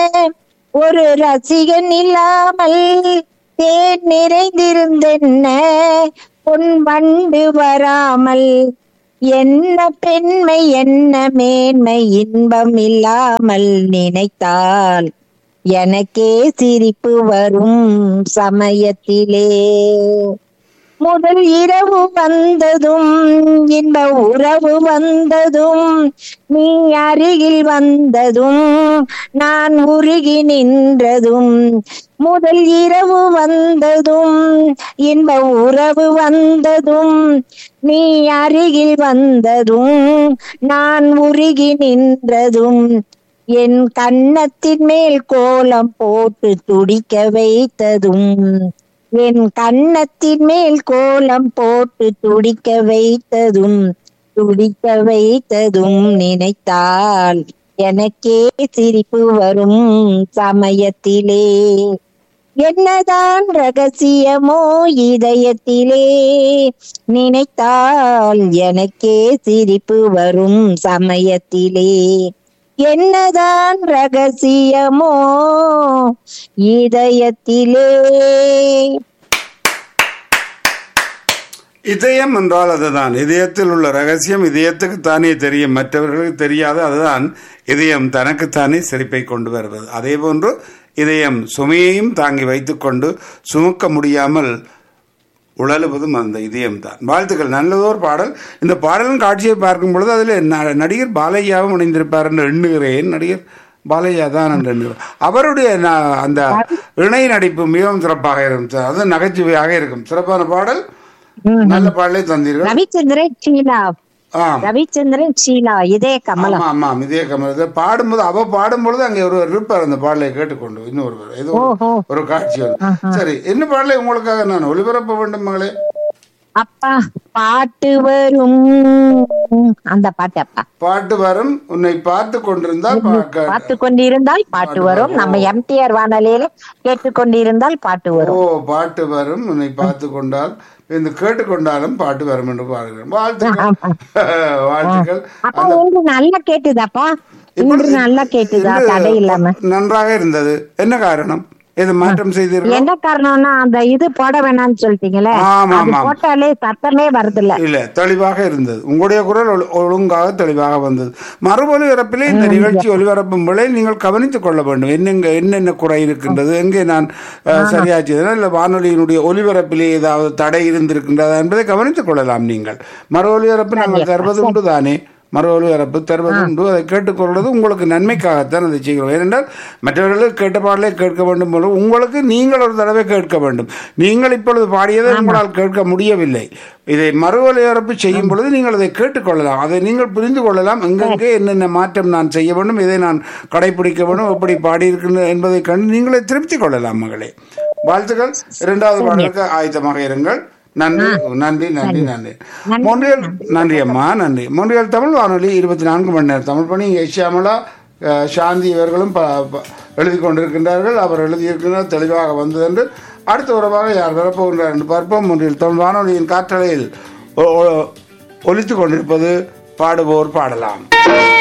ஒரு ரசிகன் இல்லாமல் தேன் நிறைந்திருந்தென்ன பொன் வண்டு வராமல் என்ன பெண்மை என்ன மேன்மை இன்பம் இல்லாமல் நினைத்தால் எனக்கே சிரிப்பு வரும் சமயத்திலே முதல் இரவு வந்ததும் இன்ப உறவு வந்ததும் நீ அருகில் வந்ததும் நான் உருகி நின்றதும் முதல் இரவு வந்ததும் இன்ப உறவு வந்ததும் நீ அருகில் வந்ததும் நான் உருகி நின்றதும் என் கன்னத்தின் மேல் கோலம் போட்டு துடிக்க வைத்ததும் என் கன்னத்தின் மேல் கோலம் போட்டு துடிக்க வைத்ததும் துடிக்க வைத்ததும் நினைத்தால் எனக்கே சிரிப்பு வரும் சமயத்திலே என்னதான் ரகசியமோ இதயத்திலே நினைத்தால் எனக்கே சிரிப்பு வரும் சமயத்திலே என்னதான் ரகசியமோ இதயத்திலே இதயம் என்றால் அதுதான் இதயத்தில் உள்ள ரகசியம் இதயத்துக்கு தானே தெரியும் மற்றவர்களுக்கு தெரியாது அதுதான் இதயம் தனக்குத்தானே சிரிப்பை கொண்டு வருவது அதே போன்று இதயம் சுமையையும் தாங்கி வைத்துக்கொண்டு சுமக்க முடியாமல் உழலுவதும் அந்த இதயம்தான் வாழ்த்துக்கள் நல்லதோர் பாடல் இந்த பாடலின் காட்சியை பார்க்கும் பொழுது அதில் ந- நடிகர் பாலையாவும் இணைந்திருப்பார் என்று எண்ணுகிறேன் நடிகர் பாலையா தான் என்று எண்ணுகிறேன் அவருடைய ந- அந்த இணை நடிப்பு மிகவும் சிறப்பாக இருக்கும் அது நகைச்சுவையாக இருக்கும் சிறப்பான பாடல் நல்ல பாடலை தந்தீர்கள் ரவிச்சந்திரன் ஷீலா ஆம் ரவிச்சந்திரன் ஷீலா இதே கமலம் ஆமா ஆமாம் இதே கமல் பாடும்போது அவ பாடும்பொழுது அங்கே ஒருவர் இருப்பார் அந்த பாடலை கேட்டுக்கொண்டு இன்னொருவர் ஏதோ ஒரு- ஓஹோ. ஒரு காட்சி வரும் சரி என்ன பாடலை உங்களுக்காக நான் ஒளிபரப்ப வேண்டும் மகளே அப்பா பாட்டு வரும் அந்த பாட்டு அப்பா பாட்டு வரும் உன்னை பார்த்து கொண்டிருந்தால் பார்க்க- பார்த்து கொண்டிருந்தால் பாட்டு வரும் நம்ம எம்டிஆர் வானொலியில கேட்டுக்கொண்டிருந்தால் பாட்டு ஓ வரும் பாட்டு வரும் உன்னை பார்த்து கொண்டால் இந்த கேட்டுக்கொண்டாலும் பாட்டு வரும் என்று பாடுகிறேன் வாழ்த்துக்கள் வாழ்த்துக்கள் அப்பா இன்று நல்லா கேட்டுதாப்பா இன்று நல்லா கேட்டுதா இது தடை இல்லாம நன்றாக இருந்தது என்ன காரணம் எது மாற்றம் செய்தீர்கள் என்ன காரணம்னா அந்த இது போட வேணாம்னு சொல்லிட்டீங்களே ஆமா, அது ஆமா. போட்டாலே சத்தமே வருதுல்ல இல்ல தெளிவாக இருந்தது உங்களுடைய குரல் ஒழு- ஒழுங்காக தெளிவாக வந்தது மறுபொலி இறப்பிலே இந்த நிகழ்ச்சி ஒலிபரப்பும் வேளை நீங்கள் கவனித்துக் கொள்ள வேண்டும் என்னெங்க என்னென்ன குறை இருக்கின்றது எங்கே நான் அஹ், சரியா செய்தேனா இல்லை வானொலியினுடைய ஒலிபரப்பிலே ஏதாவது தடை இருந்திருக்கின்றதா என்பதை கவனித்துக் கொள்ளலாம் நீங்கள் மறு ஒலிபரப்பு நாங்கள் தருவது உண்டு தானே மறு ஒலிபரப்பு தருவது உண்டு அதை கேட்டுக்கொள்வது உங்களுக்கு நன்மைக்காகத்தான் அதை செய்கிறோம் ஏனென்றால் மற்றவர்களுக்கு கேட்ட பாடலை கேட்க வேண்டும் போல உங்களுக்கு நீங்கள் ஒரு தடவை கேட்க வேண்டும் நீங்கள் இப்பொழுது பாடியதை உங்களால் கேட்க முடியவில்லை இதை மறு ஒலிபரப்பு செய்யும் பொழுது நீங்கள் அதை கேட்டுக்கொள்ளலாம் அதை நீங்கள் புரிந்து கொள்ளலாம் எங்கெங்கே என்னென்ன மாற்றம் நான் செய்ய வேண்டும் இதை நான் கடைபிடிக்க வேண்டும் எப்படி பாடியிருக்கின்ற என்பதை கண்டு நீங்களே திருப்தி கொள்ளலாம் மகளே வாழ்த்துக்கள் இரண்டாவது பாடலுக்கு ஆயத்தமாக இருங்கள் நன்றி நன்றி நன்றி நன்றி மொன்றியல் நன்றி அம்மா நன்றி மொன்றியல் தமிழ் வானொலி இருபத்தி நான்கு மணி நேரம் தமிழ் பணி ஷியாமலா அஹ், சாந்தி இவர்களும் ப- ப- எழுதி கொண்டிருக்கின்றார்கள் அவர் எழுதியிருக்கிறார் தெளிவாக வந்தது என்று அடுத்த உறவாக யார் வரப்போகின்றார் என்று பார்ப்போம் மொன்றியல் தமிழ் வானொலியின் காற்றலையில் ஒ- ஒ- ஒலித்துக் கொண்டிருப்பது பாடுவோர் பாடலாம்